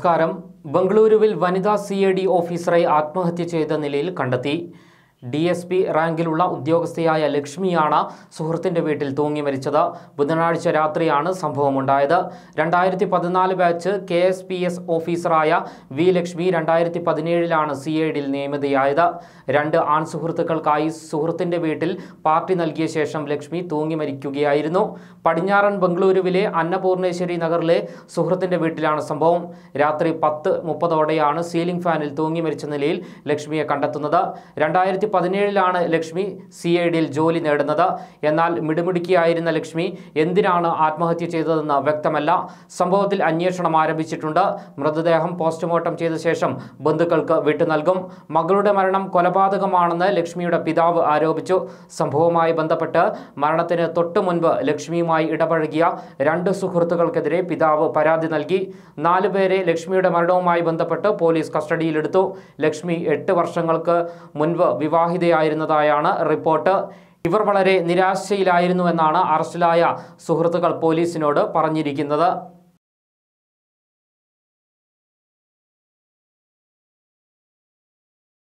നമസ്കാരം ബംഗളൂരുവിൽ വനിതാ സി എ ഡി ഓഫീസറെ ആത്മഹത്യ ചെയ്ത നിലയിൽ കണ്ടെത്തി ഡി എസ് പി റാങ്കിലുള്ള ഉദ്യോഗസ്ഥയായ ലക്ഷ്മിയാണ് സുഹൃത്തിൻ്റെ വീട്ടിൽ തൂങ്ങി മരിച്ചത് ബുധനാഴ്ച രാത്രിയാണ് സംഭവമുണ്ടായത് രണ്ടായിരത്തി പതിനാല് batch K S P S ഓഫീസറായ വി ലക്ഷ്മി രണ്ടായിരത്തി പതിനേഴിലാണ് സി ഐ ഡിയിൽ നിയമിതയായത് രണ്ട് ആൺ സുഹൃത്തുക്കൾക്കായി സുഹൃത്തിൻ്റെ വീട്ടിൽ പാർട്ടി നൽകിയ ശേഷം ലക്ഷ്മി തൂങ്ങി മരിക്കുകയായിരുന്നു പടിഞ്ഞാറൻ ബംഗളൂരുവിലെ അന്നപൂർണേശ്വരി നഗറിലെ സുഹൃത്തിൻ്റെ വീട്ടിലാണ് സംഭവം രാത്രി പത്ത് മുപ്പതോടെയാണ് സീലിംഗ് ഫാനിൽ തൂങ്ങി മരിച്ച നിലയിൽ ലക്ഷ്മിയെ കണ്ടെത്തുന്നത് രണ്ടായിരത്തി പതിനേഴിലാണ് ലക്ഷ്മി സി ഐ ഡിയിൽ ജോലി നേടുന്നത് എന്നാൽ മിടുമിടുക്കിയായിരുന്ന ലക്ഷ്മി എന്തിനാണ് ആത്മഹത്യ ചെയ്തതെന്ന് വ്യക്തമല്ല സംഭവത്തിൽ അന്വേഷണം ആരംഭിച്ചിട്ടുണ്ട് മൃതദേഹം പോസ്റ്റ്മോർട്ടം ചെയ്ത ശേഷം ബന്ധുക്കൾക്ക് വിട്ടു നൽകും മകളുടെ മരണം കൊലപാതകമാണെന്ന് ലക്ഷ്മിയുടെ പിതാവ് ആരോപിച്ചു സംഭവവുമായി ബന്ധപ്പെട്ട് മരണത്തിന് തൊട്ടു മുൻപ് ലക്ഷ്മിയുമായി ഇടപഴകിയ രണ്ട് സുഹൃത്തുക്കൾക്കെതിരെ പിതാവ് പരാതി നൽകി നാലുപേരെ ലക്ഷ്മിയുടെ മരണവുമായി ബന്ധപ്പെട്ട് പോലീസ് കസ്റ്റഡിയിലെടുത്തു ലക്ഷ്മി എട്ട് വർഷങ്ങൾക്ക് മുൻപ് വിവാഹിതയായിരുന്നതായാണ് റിപ്പോർട്ട് ഇവർ വളരെ നിരാശയിലായിരുന്നുവെന്നാണ് അറസ്റ്റിലായ സുഹൃത്തുക്കൾ പോലീസിനോട് പറഞ്ഞിരിക്കുന്നത്